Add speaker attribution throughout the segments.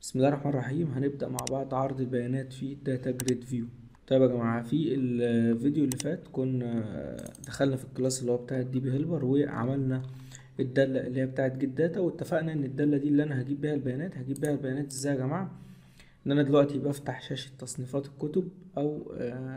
Speaker 1: بسم الله الرحمن الرحيم هنبدأ مع بعض عرض البيانات في داتا جريد فيو طيب يا جماعة في الفيديو اللي فات كنا دخلنا في الكلاس اللي هو بتاع الدي بي هيلبر وعملنا الدالة اللي هي بتاعت جيت داتا واتفقنا ان الدالة دي اللي انا هجيب بيها البيانات هجيب بيها البيانات ازاي يا جماعة ان انا دلوقتي بفتح شاشة تصنيفات الكتب او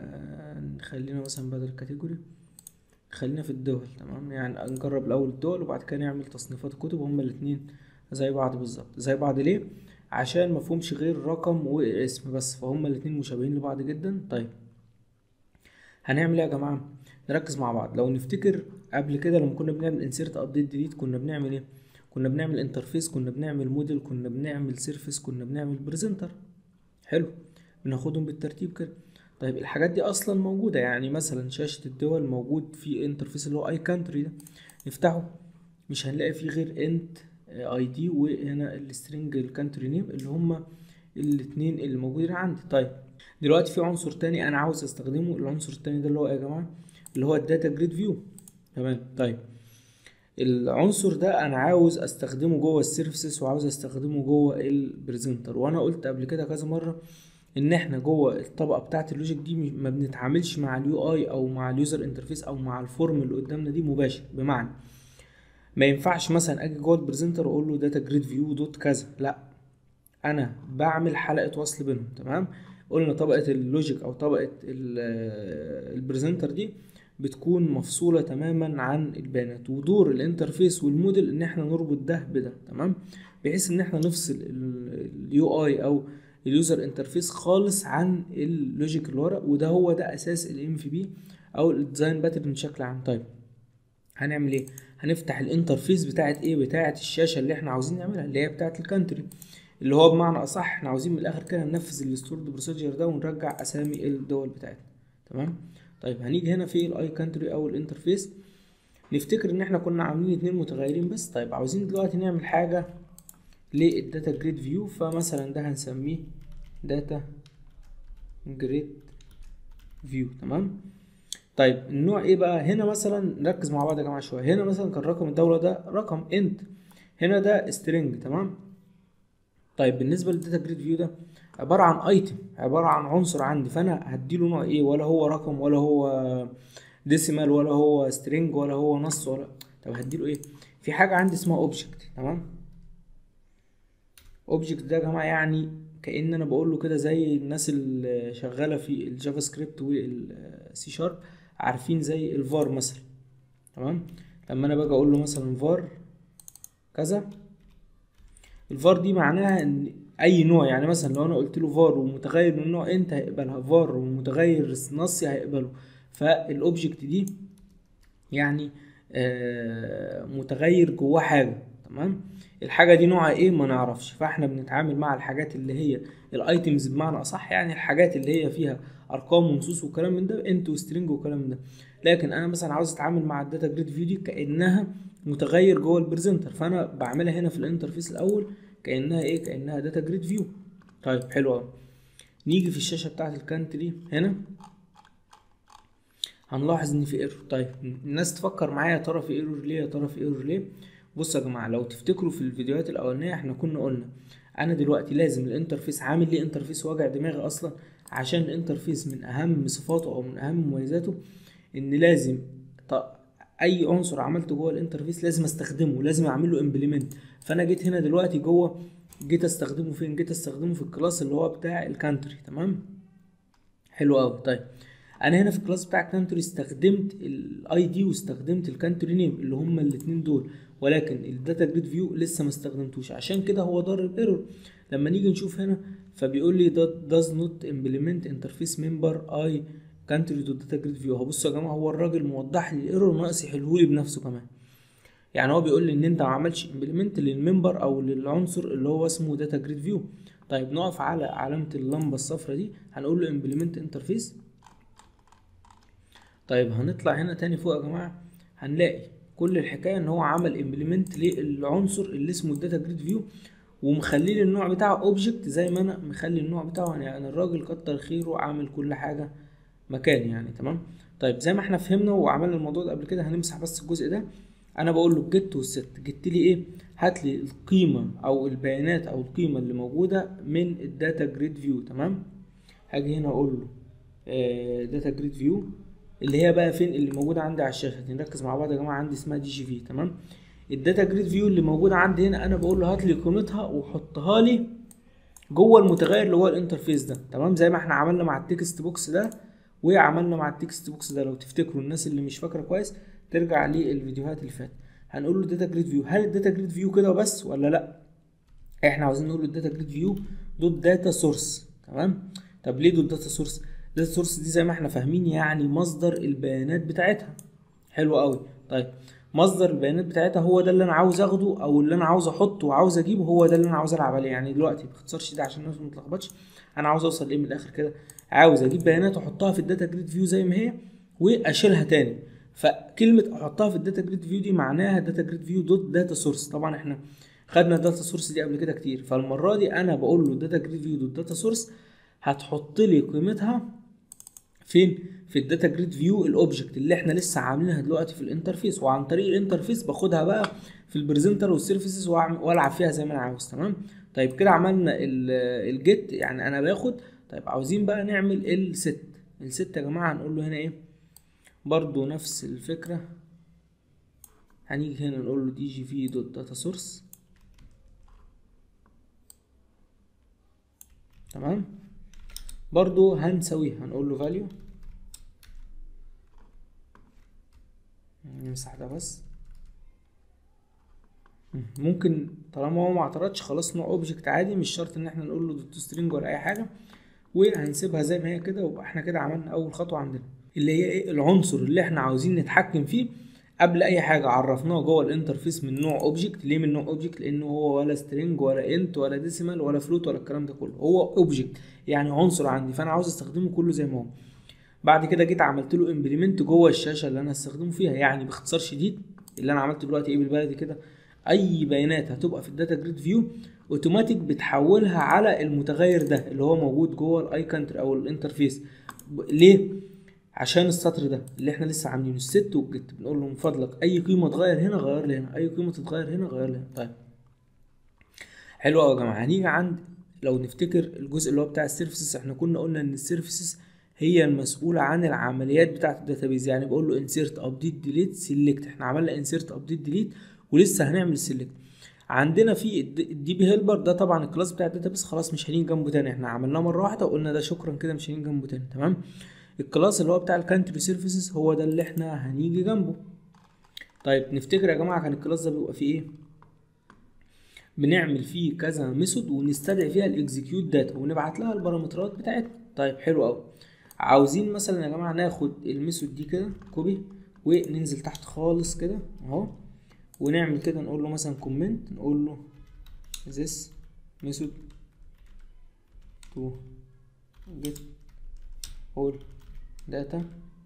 Speaker 1: آه، خلينا مثلا بدل كاتيجوري خلينا في الدول تمام يعني نجرب الاول الدول وبعد كده نعمل تصنيفات الكتب هما الاتنين زي بعض بالظبط زي بعض ليه عشان مفهومش غير رقم واسم بس فهما الاتنين مشابهين لبعض جدا طيب هنعمل ايه يا جماعه نركز مع بعض لو نفتكر قبل كده لما كنا بنعمل انسيرت ابديت ديليت كنا بنعمل ايه كنا بنعمل انترفيس كنا بنعمل موديل كنا بنعمل سيرفيس كنا بنعمل بريزنتر حلو بناخدهم بالترتيب كده طيب الحاجات دي اصلا موجوده يعني مثلا شاشه الدول موجود في انترفيس اللي هو اي كانتري ده نفتحه مش هنلاقي فيه غير انت اي دي وهنا السترنج الكانتري نيم اللي هما الاتنين اللي موجودين عندي طيب دلوقتي في عنصر تاني انا عاوز استخدمه العنصر التاني ده اللي هو ايه يا جماعه اللي هو الداتا جريد فيو تمام طيب العنصر ده انا عاوز استخدمه جوه السيرفيسز وعاوز استخدمه جوه البريزنتر وانا قلت قبل كده كذا مره ان احنا جوه الطبقه بتاعه اللوجيك دي ما بنتعاملش مع اليو اي او مع اليوزر انترفيس او مع الفورم اللي قدامنا دي مباشر بمعنى ما ينفعش مثلا اجي جوه البريزنتر واقول له داتا جريد فيو دوت كذا لا انا بعمل حلقه وصل بينهم تمام قلنا طبقه اللوجيك او طبقه البريزنتر دي بتكون مفصولة تماما عن البيانات ودور الانترفيس والموديل ان احنا نربط ده بده تمام بحيث ان احنا نفصل اليو اي او اليوزر انترفيس خالص عن اللوجيك اللي ورا وده هو ده اساس الام في بي او الديزاين باترن بشكل عام طيب هنعمل ايه هنفتح الانترفيس بتاعت ايه بتاعت الشاشه اللي احنا عاوزين نعملها اللي هي بتاعت الكانتري اللي هو بمعنى اصح احنا عاوزين من الاخر كده ننفذ الستورد بروسيجر ده ونرجع اسامي الدول بتاعتنا تمام طيب هنيجي هنا في الاي كانتري او الانترفيس نفتكر ان احنا كنا عاملين اتنين متغيرين بس طيب عاوزين دلوقتي نعمل حاجه للداتا جريد فيو فمثلا ده هنسميه داتا جريد فيو تمام طيب النوع ايه بقى هنا مثلا نركز مع بعض يا جماعه شويه هنا مثلا كان رقم الدوله ده رقم انت هنا ده سترينج تمام طيب بالنسبه للداتا جريد فيو ده عباره عن ايتم عباره عن عنصر عندي فانا هديله نوع ايه ولا هو رقم ولا هو ديسيمال ولا هو سترينج ولا هو نص ولا طب هديله ايه في حاجه عندي اسمها اوبجكت تمام اوبجكت ده يا جماعه يعني كان انا بقول له كده زي الناس اللي شغاله في الجافا سكريبت والسي شارب عارفين زي الفار مثلا تمام لما انا باجي اقول له مثلا فار كذا الفار دي معناها ان اي نوع يعني مثلا لو انا قلت له فار ومتغير من نوع انت هيقبلها فار ومتغير نصي هيقبله فالاوبجكت دي يعني آه متغير جواه حاجه تمام الحاجه دي نوعها ايه ما نعرفش فاحنا بنتعامل مع الحاجات اللي هي الايتمز بمعنى اصح يعني الحاجات اللي هي فيها ارقام ونصوص وكلام من ده انت وسترينج وكلام من ده لكن انا مثلا عاوز اتعامل مع الداتا جريد فيو دي كانها متغير جوه البريزنتر فانا بعملها هنا في الانترفيس الاول كانها ايه كانها داتا جريد فيو طيب حلو قوي نيجي في الشاشه بتاعه الكانتري هنا هنلاحظ ان في ايرور طيب الناس تفكر معايا يا ترى في ايرور ليه يا ترى في ايرور ليه بصوا يا جماعه لو تفتكروا في الفيديوهات الاولانيه احنا كنا قلنا انا دلوقتي لازم الانترفيس عامل ليه انترفيس واجع دماغي اصلا عشان الانترفيس من اهم صفاته او من اهم مميزاته ان لازم اي عنصر عملته جوه الانترفيس لازم استخدمه لازم اعمل له امبلمنت فانا جيت هنا دلوقتي جوه جيت استخدمه فين جيت استخدمه في الكلاس اللي هو بتاع الكانتري تمام حلو قوي طيب انا هنا في الكلاس بتاع الكانتري استخدمت الاي دي واستخدمت الكانتري نيم اللي هما الاثنين دول ولكن الداتا جريد فيو لسه ما استخدمتوش عشان كده هو ضر الايرور لما نيجي نشوف هنا فبيقول لي does not implement interface member i country to data grid view بصوا يا جماعه هو الراجل موضح لي الايرور ناقص يحلهولي بنفسه كمان يعني هو بيقول لي ان انت ما عملتش امبلمنت للممبر او للعنصر اللي هو اسمه داتا جريد فيو طيب نقف على علامه اللمبه الصفراء دي هنقول له امبلمنت انترفيس طيب هنطلع هنا تاني فوق يا جماعه هنلاقي كل الحكايه ان هو عمل امبلمنت للعنصر اللي اسمه الداتا جريد فيو ومخلي لي النوع بتاعه اوبجكت زي ما انا مخلي النوع بتاعه يعني الراجل كتر خيره عامل كل حاجه مكان يعني تمام طيب زي ما احنا فهمنا وعملنا الموضوع ده قبل كده هنمسح بس الجزء ده انا بقول له الجيت والست جبت لي ايه هات لي القيمه او البيانات او القيمه اللي موجوده من الداتا جريد فيو تمام هاجي هنا اقول له داتا جريد فيو اللي هي بقى فين اللي موجوده عندي على الشاشه نركز مع بعض يا جماعه عندي اسمها دي جي في تمام الداتا جريد فيو اللي موجوده عندي هنا انا بقول له هات لي قيمتها وحطها لي جوه المتغير اللي هو الانترفيس ده تمام زي ما احنا عملنا مع التكست بوكس ده وعملنا مع التكست بوكس ده لو تفتكروا الناس اللي مش فاكره كويس ترجع للفيديوهات اللي فاتت هنقول له داتا جريد فيو هل الداتا جريد فيو كده وبس ولا لا احنا عاوزين نقول له الداتا جريد فيو دوت داتا سورس تمام طب ليه دوت داتا سورس داتا سورس دي زي ما احنا فاهمين يعني مصدر البيانات بتاعتها حلو قوي طيب مصدر البيانات بتاعتها هو ده اللي انا عاوز اخده او اللي انا عاوز احطه وعاوز اجيبه هو ده اللي انا عاوز العب عليه يعني دلوقتي باختصار شديد عشان الناس ما تتلخبطش انا عاوز اوصل ايه من الاخر كده عاوز اجيب بيانات واحطها في الداتا جريد فيو زي ما هي واشيلها تاني فكلمه احطها في الداتا جريد فيو دي معناها داتا جريد فيو دوت داتا سورس طبعا احنا خدنا الداتا سورس دي قبل كده كتير فالمره دي انا بقول له داتا جريد فيو دوت داتا سورس هتحط لي قيمتها فين في الداتا جريد فيو الاوبجكت اللي احنا لسه عاملينها دلوقتي في الانترفيس وعن طريق الانترفيس باخدها بقى في البريزنتر والسيرفيسز والعب فيها زي ما انا عاوز تمام طيب كده عملنا الجيت يعني انا باخد طيب عاوزين بقى نعمل الست الست يا جماعه هنقول له هنا ايه برضو نفس الفكره هنيجي هنا نقول له دي جي في دوت داتا سورس تمام برضو هنسويها هنقول له فاليو نمسح ده بس ممكن طالما هو ما اعترضش خلاص نوع اوبجكت عادي مش شرط ان احنا نقول له دوت سترينج ولا اي حاجه وهنسيبها زي ما هي كده ويبقى احنا كده عملنا اول خطوه عندنا اللي هي ايه العنصر اللي احنا عاوزين نتحكم فيه قبل اي حاجه عرفناه جوه الانترفيس من نوع اوبجكت ليه من نوع اوبجكت لانه هو ولا سترينج ولا انت ولا ديسيمال ولا فلوت ولا الكلام ده كله هو اوبجكت يعني عنصر عندي فانا عاوز استخدمه كله زي ما هو بعد كده جيت عملت له امبلمنت جوه الشاشه اللي انا هستخدمه فيها يعني باختصار شديد اللي انا عملته دلوقتي ايه بالبلدي كده اي بيانات هتبقى في الداتا جريد فيو اوتوماتيك بتحولها على المتغير ده اللي هو موجود جوه الاي كانتر او الانترفيس ليه عشان السطر ده اللي احنا لسه عاملينه الست والجيت بنقول له من فضلك اي قيمه تغير هنا غير لي هنا اي قيمه تتغير هنا غير لي هنا طيب حلو قوي يا جماعه هنيجي عند لو نفتكر الجزء اللي هو بتاع السيرفيسز احنا كنا قلنا ان السيرفيسز هي المسؤوله عن العمليات بتاعه الداتابيز يعني بقول له انسيرت ابديت ديليت سيلكت احنا عملنا انسيرت ابديت ديليت ولسه هنعمل سيلكت عندنا في الدي بي هيلبر ده طبعا الكلاس بتاع الداتابيس خلاص مش هنيجي جنبه تاني احنا عملناه مره واحده وقلنا ده شكرا كده مش هنيجي جنبه تاني تمام الكلاس اللي هو بتاع الكانتري سيرفيسز هو ده اللي احنا هنيجي جنبه طيب نفتكر يا جماعه كان الكلاس ده بيبقى فيه ايه بنعمل فيه كذا ميثود ونستدعي فيها الاكزيكيوت داتا ونبعت لها البارامترات بتاعتنا طيب حلو قوي عاوزين مثلا يا جماعه ناخد الميثود دي كده كوبي وننزل تحت خالص كده اهو ونعمل كده نقول له مثلا كومنت نقول له this method to get all data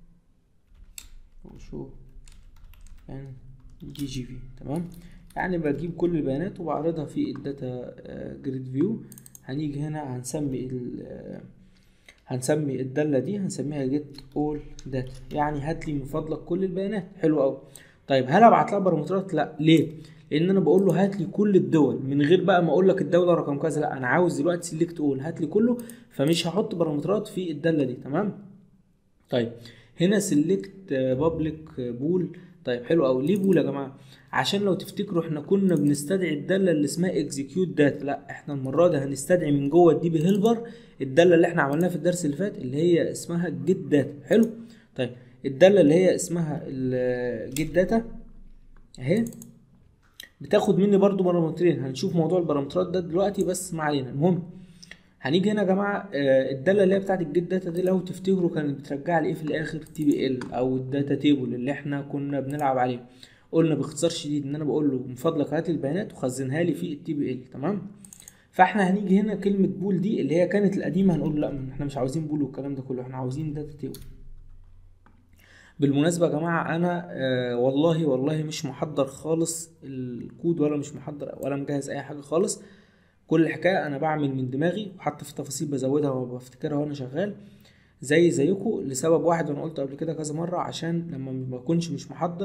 Speaker 1: وشو and dgv تمام يعني بجيب كل البيانات وبعرضها في الداتا جريد فيو هنيجي هنا هنسمي ال هنسمي الدالة دي هنسميها get all data يعني هات لي من فضلك كل البيانات حلو قوي طيب هل ابعت لها بارامترات لا ليه لان انا بقول له هات لي كل الدول من غير بقى ما اقول لك الدوله رقم كذا لا انا عاوز دلوقتي سيلكت اول هات لي كله فمش هحط بارامترات في الداله دي تمام طيب هنا سيلكت بابليك بول طيب حلو قوي ليه بول يا جماعه عشان لو تفتكروا احنا كنا بنستدعي الداله اللي اسمها اكزيكيوت داتا لا احنا المره دي هنستدعي من جوه الدي بي هيلبر الداله اللي احنا عملناها في الدرس اللي فات اللي هي اسمها جيت داتا حلو طيب الداله اللي هي اسمها الجيت داتا اهي بتاخد مني برضو بارامترين هنشوف موضوع البارامترات ده دلوقتي بس ما علينا المهم هنيجي هنا يا جماعه الداله اللي هي بتاعت الجيت داتا دي لو تفتكروا كانت بترجع لي ايه في الاخر تي بي ال او الداتا تيبل اللي احنا كنا بنلعب عليه قلنا باختصار شديد ان انا بقول له من فضلك هات البيانات وخزنها لي في التي بي ال تمام فاحنا هنيجي هنا كلمه بول دي اللي هي كانت القديمه هنقول لا احنا مش عاوزين بول والكلام ده كله احنا عاوزين داتا تيبل بالمناسبة يا جماعة أنا آه والله والله مش محضر خالص الكود ولا مش محضر ولا مجهز أي حاجة خالص كل الحكاية أنا بعمل من دماغي وحتى في تفاصيل بزودها وبفتكرها وأنا شغال زي زيكم لسبب واحد وأنا قلت قبل كده كذا مرة عشان لما ما بكونش مش محضر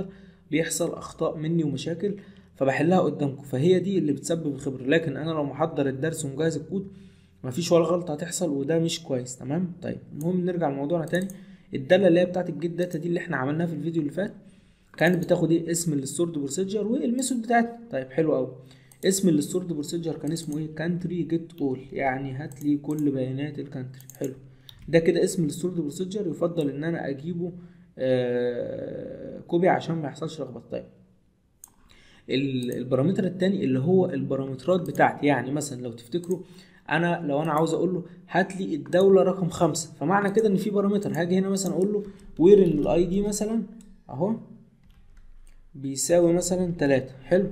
Speaker 1: بيحصل اخطاء مني ومشاكل فبحلها قدامكم فهي دي اللي بتسبب الخبره لكن انا لو محضر الدرس ومجهز الكود مفيش ولا غلطه هتحصل وده مش كويس تمام طيب المهم نرجع لموضوعنا تاني الداله اللي هي بتاعت الجيت داتا دي اللي احنا عملناها في الفيديو اللي فات كانت بتاخد ايه اسم الستورد بروسيجر والميثود بتاعتها طيب حلو قوي اسم الستورد بروسيجر كان اسمه ايه كانتري جيت اول يعني هات لي كل بيانات الكانتري حلو ده كده اسم الستورد بروسيجر يفضل ان انا اجيبه آه كوبي عشان ما يحصلش لخبطه طيب البارامتر التاني اللي هو البارامترات بتاعتي يعني مثلا لو تفتكروا انا لو انا عاوز اقول له هات لي الدوله رقم خمسة فمعنى كده ان في بارامتر هاجي هنا مثلا اقول له وير الاي دي مثلا اهو بيساوي مثلا تلاتة حلو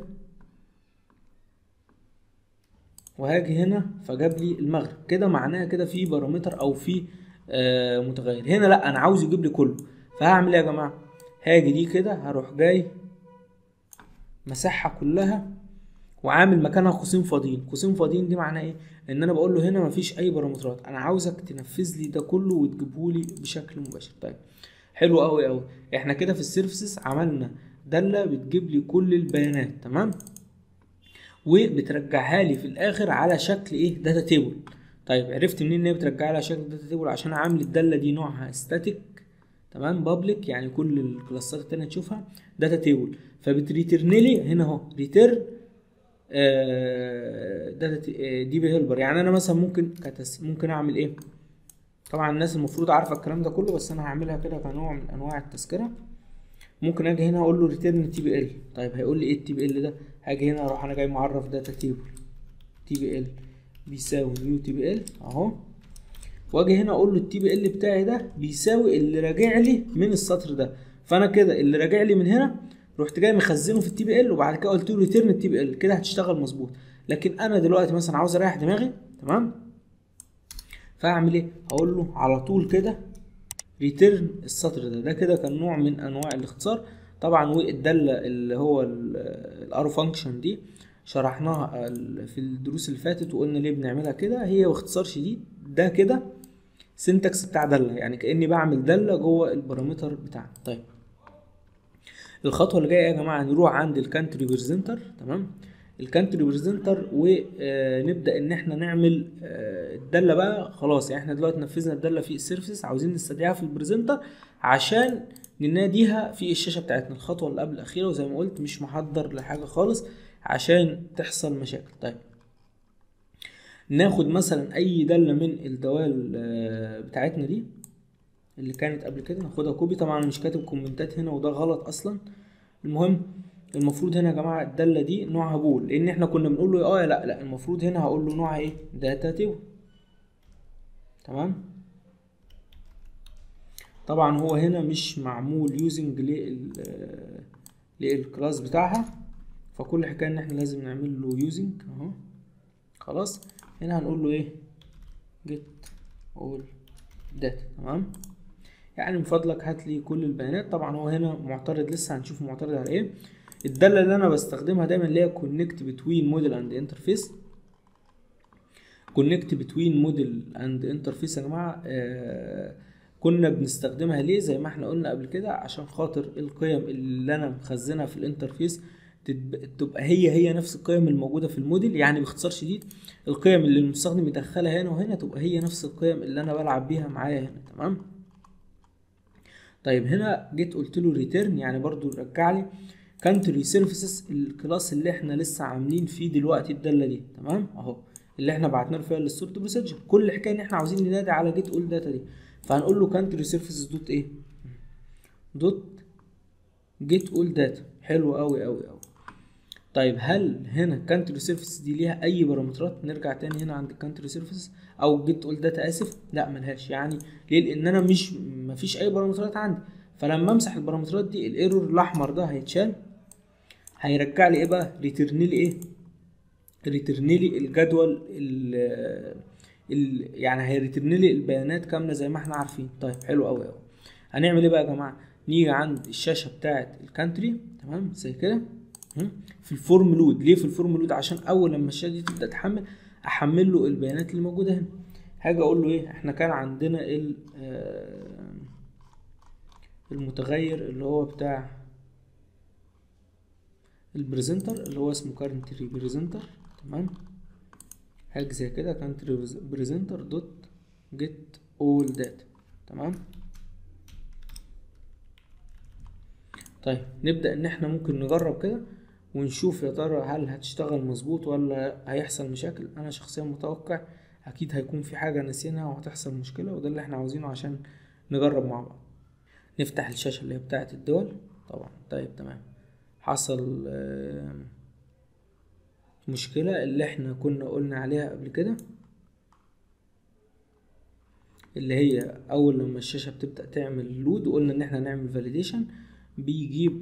Speaker 1: وهاجي هنا فجاب لي المغرب كده معناها كده في بارامتر او في آه متغير هنا لا انا عاوز يجيب لي كله فهعمل ايه يا جماعه هاجي دي كده هروح جاي مساحها كلها وعامل مكانها قوسين فاضيين قوسين فاضيين دي معناها ايه ان انا بقول له هنا مفيش اي بارامترات انا عاوزك تنفذ لي ده كله وتجيبه لي بشكل مباشر طيب حلو قوي قوي احنا كده في السيرفيسز عملنا داله بتجيب لي كل البيانات تمام وبترجعها لي في الاخر على شكل ايه داتا تيبل طيب عرفت منين ان هي بترجعها لي على شكل داتا تيبل عشان عامل الداله دي نوعها ستاتيك تمام بابليك يعني كل الكلاسات التانية تشوفها داتا تيبل فبتريترن لي هنا اهو ريتيرن داتا دي بي هيلبر يعني انا مثلا ممكن كتس ممكن اعمل ايه طبعا الناس المفروض عارفه الكلام ده كله بس انا هعملها كده كنوع من انواع التذكره ممكن اجي هنا اقول له ريتيرن تي بي ال طيب هيقول لي ايه التي بي ال ده هاجي هنا اروح انا جاي معرف داتا تيبل تي بي ال بيساوي نيو تي بي ال اهو واجي هنا اقول له التي بي ال بتاعي ده بيساوي اللي راجع لي من السطر ده فانا كده اللي راجع لي من هنا رحت جاي مخزنه في التي بي ال وبعد كده قلت له ريتيرن التي بي ال كده هتشتغل مظبوط لكن انا دلوقتي مثلا عاوز اريح دماغي تمام فاعمل ايه هقول له على طول كده ريتيرن السطر ده ده كده كان نوع من انواع الاختصار طبعا والداله اللي هو الارو فانكشن دي شرحناها في الدروس اللي فاتت وقلنا ليه بنعملها كده هي باختصار شديد ده كده سنتكس بتاع داله يعني كاني بعمل داله جوه البارامتر بتاعنا طيب الخطوه اللي جايه يا جماعه نروح عند الكانتري بريزنتر تمام الكانتري بريزنتر ونبدا ان احنا نعمل الداله بقى خلاص يعني احنا دلوقتي نفذنا الداله في السيرفيس عاوزين نستدعيها في البريزنتر عشان نناديها في الشاشه بتاعتنا الخطوه اللي قبل الاخيره وزي ما قلت مش محضر لحاجه خالص عشان تحصل مشاكل طيب ناخد مثلا اي داله من الدوال بتاعتنا دي اللي كانت قبل كده ناخدها كوبي طبعا مش كاتب كومنتات هنا وده غلط اصلا المهم المفروض هنا يا جماعه الداله دي نوعها بول لان احنا كنا بنقول له اه لا لا المفروض هنا هقول له نوعها ايه داتا تيبل تمام طبعا هو هنا مش معمول يوزنج لل للكلاس بتاعها فكل حكايه ان احنا لازم نعمل له يوزنج اهو خلاص هنا هنقول له ايه get all data تمام يعني من فضلك هات لي كل البيانات طبعا هو هنا معترض لسه هنشوف معترض على ايه الداله اللي انا بستخدمها دايما اللي هي connect between model and interface connect between model and interface يا جماعه آه كنا بنستخدمها ليه زي ما احنا قلنا قبل كده عشان خاطر القيم اللي انا مخزنها في الانترفيس تبقى هي هي نفس القيم الموجوده في الموديل يعني باختصار شديد القيم اللي المستخدم يدخلها هنا وهنا تبقى هي نفس القيم اللي انا بلعب بيها معايا هنا تمام طيب هنا جيت قلت له ريتيرن يعني برضو رجع لي كانتري سيرفيسز الكلاس اللي احنا لسه عاملين فيه دلوقتي الداله دي تمام اهو اللي احنا بعتنا له فيها السورت بروسيجر كل حكايه ان احنا عاوزين ننادي على جيت اول داتا دي فهنقول له كانتري سيرفيسز دوت ايه دوت جيت اول داتا حلو قوي قوي قوي طيب هل هنا كانتري سيرفيس دي ليها اي بارامترات نرجع تاني هنا عند الكانتري سيرفيس او جيت اول داتا اسف لا ملهاش يعني ليه لان انا مش مفيش اي بارامترات عندي فلما امسح البارامترات دي الايرور الاحمر ده هيتشال هيرجع لي ايه بقى ريتيرن لي ايه ريتيرن لي الجدول ال ال يعني هيريترن لي البيانات كامله زي ما احنا عارفين طيب حلو قوي قوي هنعمل ايه بقى يا جماعه نيجي عند الشاشه بتاعه الكانتري تمام زي كده في الفورم لود ليه في الفورم لود عشان اول لما الشاشه دي تبدا تحمل احمل له البيانات اللي موجوده هنا هاجي اقول له ايه احنا كان عندنا ال المتغير اللي هو بتاع البريزنتر اللي هو اسمه كارنت ريبريزنتر تمام حاجه زي كده كارنت بريزنتر دوت جيت اول داتا تمام طيب نبدا ان احنا ممكن نجرب كده ونشوف يا ترى هل هتشتغل مظبوط ولا هيحصل مشاكل انا شخصيا متوقع اكيد هيكون في حاجه نسيناها وهتحصل مشكله وده اللي احنا عاوزينه عشان نجرب مع بعض نفتح الشاشه اللي هي بتاعه الدول طبعا طيب تمام حصل مشكله اللي احنا كنا قلنا عليها قبل كده اللي هي اول لما الشاشه بتبدا تعمل لود وقلنا ان احنا نعمل فاليديشن بيجيب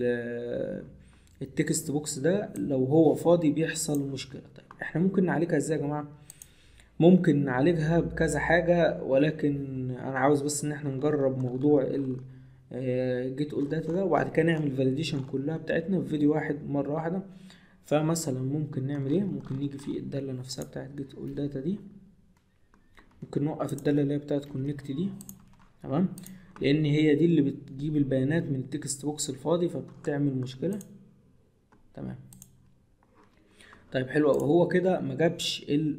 Speaker 1: التكست بوكس ده لو هو فاضي بيحصل مشكله طيب احنا ممكن نعالجها ازاي يا جماعه ممكن نعالجها بكذا حاجه ولكن انا عاوز بس ان احنا نجرب موضوع ال جيت اول داتا ده وبعد كده نعمل فاليديشن كلها بتاعتنا في فيديو واحد مره واحده فمثلا ممكن نعمل ايه ممكن نيجي في الداله نفسها بتاعت جيت اول داتا دي ممكن نوقف الداله اللي هي بتاعت كونكت دي تمام لان هي دي اللي بتجيب البيانات من التكست بوكس الفاضي فبتعمل مشكله تمام طيب حلو هو كده ما جابش ال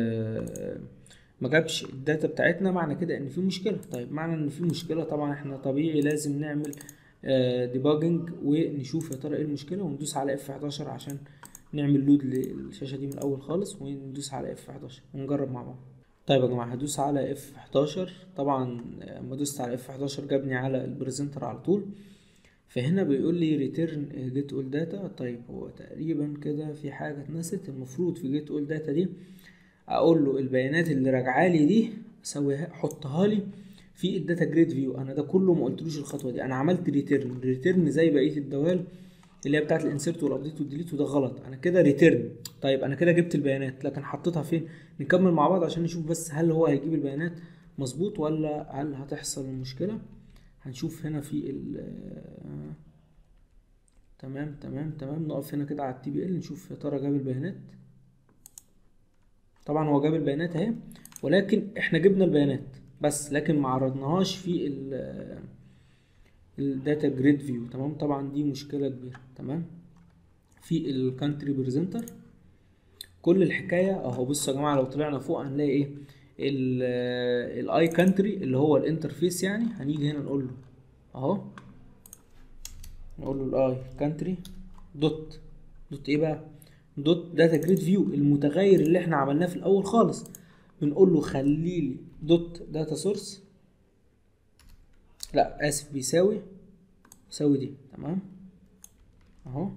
Speaker 1: ما جابش الداتا بتاعتنا معنى كده ان في مشكله طيب معنى ان في مشكله طبعا احنا طبيعي لازم نعمل ديباجنج ونشوف يا ترى ايه المشكله وندوس على اف 11 عشان نعمل لود للشاشه دي من الاول خالص وندوس على اف 11 ونجرب مع بعض طيب يا جماعه هدوس على اف 11 طبعا لما دوست على اف 11 جابني على البريزنتر على طول فهنا بيقول لي ريتيرن جيت اول داتا طيب هو تقريبا كده في حاجه اتنست المفروض في جيت اول داتا دي اقول له البيانات اللي راجعه لي دي اسويها حطها لي في الداتا جريد فيو انا ده كله ما قلتلوش الخطوه دي انا عملت ريتيرن ريتيرن زي بقيه الدوال اللي هي بتاعت الانسيرت والابديت والديليت وده غلط انا كده ريتيرن طيب انا كده جبت البيانات لكن حطيتها فين نكمل مع بعض عشان نشوف بس هل هو هيجيب البيانات مظبوط ولا هل هتحصل المشكله هنشوف هنا في ال تمام تمام تمام نقف هنا كده على التي بي ال نشوف يا ترى جاب البيانات طبعا هو جاب البيانات اهي ولكن احنا جبنا البيانات بس لكن ما عرضناهاش في ال الداتا جريد فيو تمام طبعا دي مشكله كبيره تمام في الكانتري بريزنتر كل الحكايه اهو بصوا يا جماعه لو طلعنا فوق هنلاقي ايه الاي كانتري اللي هو الانترفيس يعني هنيجي هنا نقول له اهو نقول له الاي كانتري دوت دوت ايه بقى دوت داتا جريد فيو المتغير اللي احنا عملناه في الاول خالص بنقول له خلي لي دوت داتا سورس لا اسف بيساوي يساوي دي تمام اهو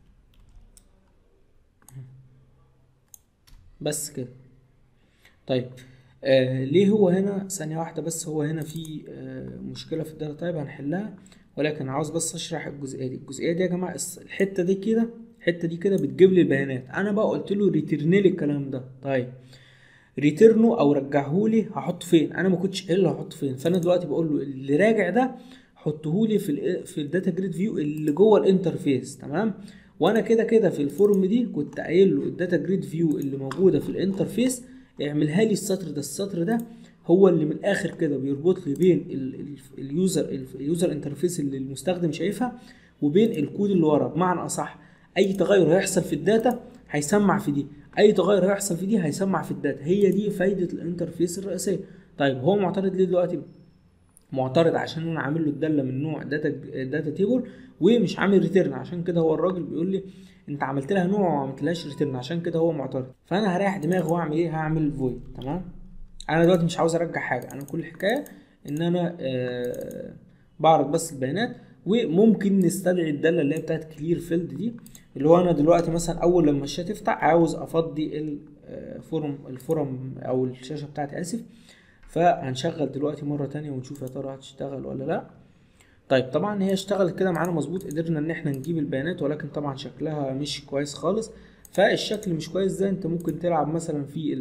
Speaker 1: بس كده طيب آه ليه هو هنا ثانية واحدة بس هو هنا في آه مشكلة في الداتا تايب هنحلها ولكن عاوز بس اشرح الجزئية دي الجزئية دي يا جماعة الحتة دي كده الحتة دي كده بتجيب لي البيانات انا بقى قلت له ريتيرن لي الكلام ده طيب ريتيرنه او رجعه لي هحطه فين انا ما كنتش قايل له هحطه فين فانا دلوقتي بقول له اللي راجع ده حطه لي في ال في الداتا جريد فيو اللي جوه الانترفيس تمام وانا كده كده في الفورم دي كنت قايل له الداتا جريد فيو اللي موجوده في الانترفيس اعملها لي السطر ده السطر ده هو اللي من الاخر كده بيربط لي بين اليوزر اليوزر انترفيس اللي المستخدم شايفها وبين الكود اللي ورا بمعنى اصح اي تغير هيحصل في الداتا هيسمع في دي اي تغير هيحصل في دي هيسمع في الداتا هي دي فايده الانترفيس الرئيسيه طيب هو معترض ليه دلوقتي معترض عشان انا عامل له الداله من نوع داتا داتا تيبل ومش عامل ريتيرن عشان كده هو الراجل بيقول لي انت عملت لها نوع وما عملتلهاش ريتيرن عشان كده هو معترض فانا هريح دماغي واعمل ايه هعمل فويد تمام انا دلوقتي مش عاوز ارجع حاجه انا كل الحكايه ان انا آه بعرض بس البيانات وممكن نستدعي الداله اللي هي بتاعت كلير فيلد دي اللي هو انا دلوقتي مثلا اول لما الشاشه تفتح عاوز افضي الفورم الفورم او الشاشه بتاعتي اسف فهنشغل دلوقتي مره تانية ونشوف يا ترى هتشتغل ولا لا طيب طبعا هي اشتغلت كده معانا مظبوط قدرنا ان احنا نجيب البيانات ولكن طبعا شكلها مش كويس خالص فالشكل مش كويس ده انت ممكن تلعب مثلا في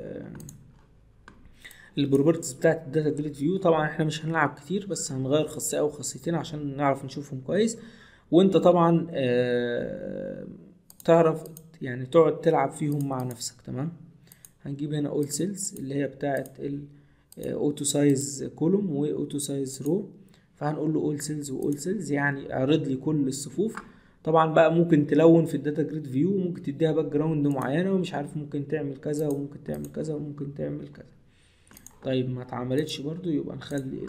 Speaker 1: البروبرتيز بتاعت الداتا جريد فيو طبعا احنا مش هنلعب كتير بس هنغير خاصيه او خاصيتين عشان نعرف نشوفهم كويس وانت طبعا اه تعرف يعني تقعد تلعب فيهم مع نفسك تمام هنجيب هنا اول سيلز اللي هي بتاعت الاوتو سايز كولوم واوتو سايز رو فهنقول له اول سيلز واول سيلز يعني اعرض لي كل الصفوف طبعا بقى ممكن تلون في الداتا جريد فيو ممكن تديها باك جراوند معينه ومش عارف ممكن تعمل كذا وممكن تعمل كذا وممكن تعمل كذا طيب ما اتعملتش برضو يبقى نخلي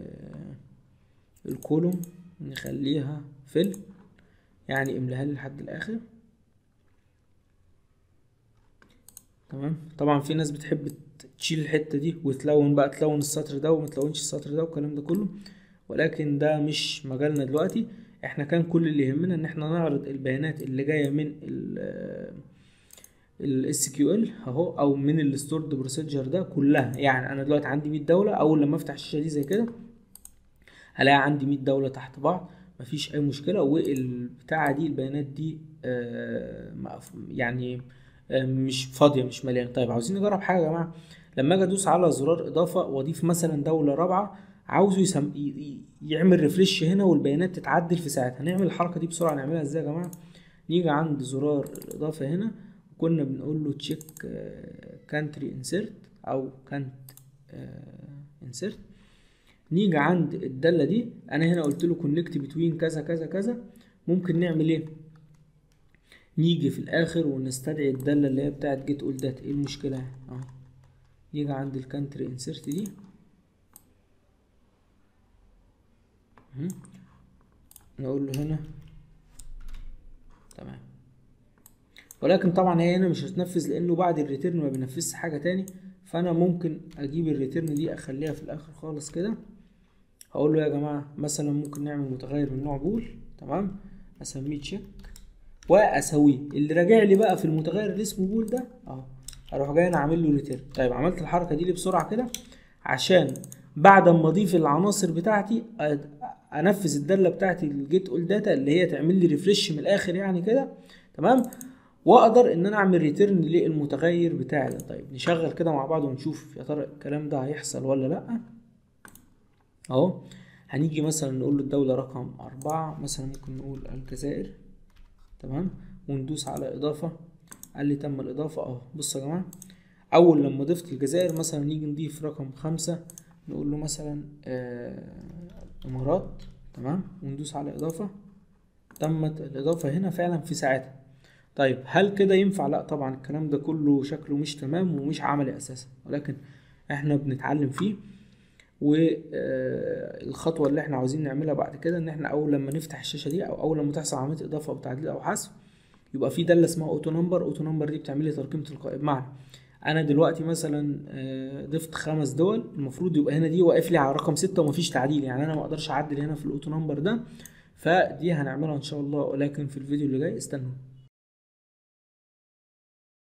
Speaker 1: الكولوم نخليها فل يعني املاها لي لحد الاخر تمام طبعا في ناس بتحب تشيل الحته دي وتلون بقى تلون السطر ده وما تلونش السطر ده والكلام ده كله ولكن ده مش مجالنا دلوقتي احنا كان كل اللي يهمنا ان احنا نعرض البيانات اللي جايه من الاس كيو ال اهو او من الستورد بروسيجر ده كلها يعني انا دلوقتي عندي 100 دوله اول لما افتح الشاشه دي زي كده هلاقي عندي 100 دوله تحت بعض مفيش اي مشكله والبتاعه دي البيانات دي آه يعني آه مش فاضيه مش مليانه طيب عاوزين نجرب حاجه يا جماعه لما اجي ادوس على زرار اضافه واضيف مثلا دوله رابعه عاوزه يسم... يعمل ريفرش هنا والبيانات تتعدل في ساعتها هنعمل الحركه دي بسرعه نعملها ازاي يا جماعه نيجي عند زرار الاضافه هنا وكنا بنقول له تشيك كانتري انسيرت او كانت انسيرت نيجي عند الداله دي انا هنا قلت له كونكت بتوين كذا كذا كذا ممكن نعمل ايه نيجي في الاخر ونستدعي الداله اللي هي بتاعت جيت اول داتا ايه المشكله اهو نيجي عند الكانتري انسيرت دي نقول له هنا تمام ولكن طبعا هي هنا مش هتنفذ لانه بعد الريتيرن ما بينفذش حاجه تاني فانا ممكن اجيب الريتيرن دي اخليها في الاخر خالص كده هقول له يا جماعه مثلا ممكن نعمل متغير من نوع بول تمام اسميه تشيك واسويه اللي راجع لي بقى في المتغير اللي اسمه بول ده اهو اروح جاي انا عامل له ريتيرن طيب عملت الحركه دي ليه بسرعه كده عشان بعد ما اضيف العناصر بتاعتي انفذ الداله بتاعتي الجيت اول داتا اللي هي تعمل لي ريفرش من الاخر يعني كده تمام واقدر ان انا اعمل ريتيرن للمتغير بتاعي ده طيب نشغل كده مع بعض ونشوف يا ترى الكلام ده هيحصل ولا لا اهو هنيجي مثلا نقول له الدولة رقم أربعة مثلا ممكن نقول الجزائر تمام وندوس على إضافة قال لي تم الإضافة أهو بصوا يا جماعة أول لما ضفت الجزائر مثلا نيجي نضيف رقم خمسة نقول له مثلا آه إمارات تمام وندوس على إضافة تمت الإضافة هنا فعلا في ساعتها طيب هل كده ينفع لا طبعا الكلام ده كله شكله مش تمام ومش عملي اساسا ولكن احنا بنتعلم فيه والخطوه اللي احنا عاوزين نعملها بعد كده ان احنا اول لما نفتح الشاشه دي او اول لما تحصل عمليه اضافه او تعديل او حذف يبقى في داله اسمها اوتو نمبر اوتو نمبر دي بتعمل لي ترقيم تلقائي بمعنى انا دلوقتي مثلا ضفت خمس دول المفروض يبقى هنا دي واقف لي على رقم ستة ومفيش تعديل يعني انا ما اقدرش اعدل هنا في الاوتو نمبر ده فدي هنعملها ان شاء الله ولكن في الفيديو اللي جاي استنوا